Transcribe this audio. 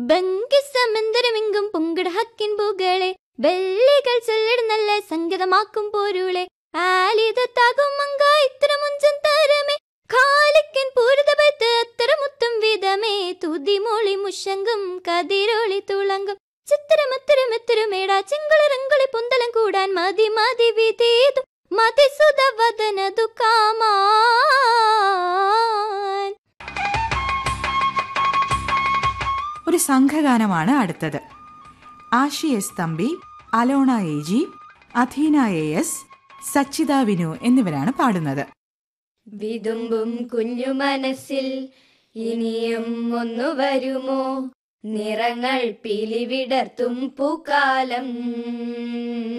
ബങ്കിസമന്തരമെങ്കും പൊങ്കിട ഹക്കിൻ പൂകളെ വെള്ളികൾ ചൊല്ലിടുന്നല്ല സംഗീതമാക്കും പോരുളെ ആലിതത്താകും മങ്ക ഇത്ര മുഞ്ചം തരമേ കാലിക്കൻ പൂരിത പത്ത് അത്ര മുത്തും വിധമേ തുതിമൊളി മുഷങ്കും കതിരൊളി തുളങ്കും ചിത്തിരമത്തിരമെത്തിരമേടാ ചെങ്കുളിറങ്കുളി പൊന്തലം കൂടാൻ മതി മതി വിധേതു മതിസുത വദനതു കാമാൻ ഒരു സംഘഗാനമാണ് അടുത്തത് Ashi S Thampi Alona A G Athina A S Sachitha Vinu എന്നിവരാണ് പാടുന്നത് വിതുമ്പും കുഞ്ഞു മനസ്സിൽ ഇനിയും ഒന്നു വരുമോ നിറങ്ങൾ പിലിവിടർത്തും പൂക്കാലം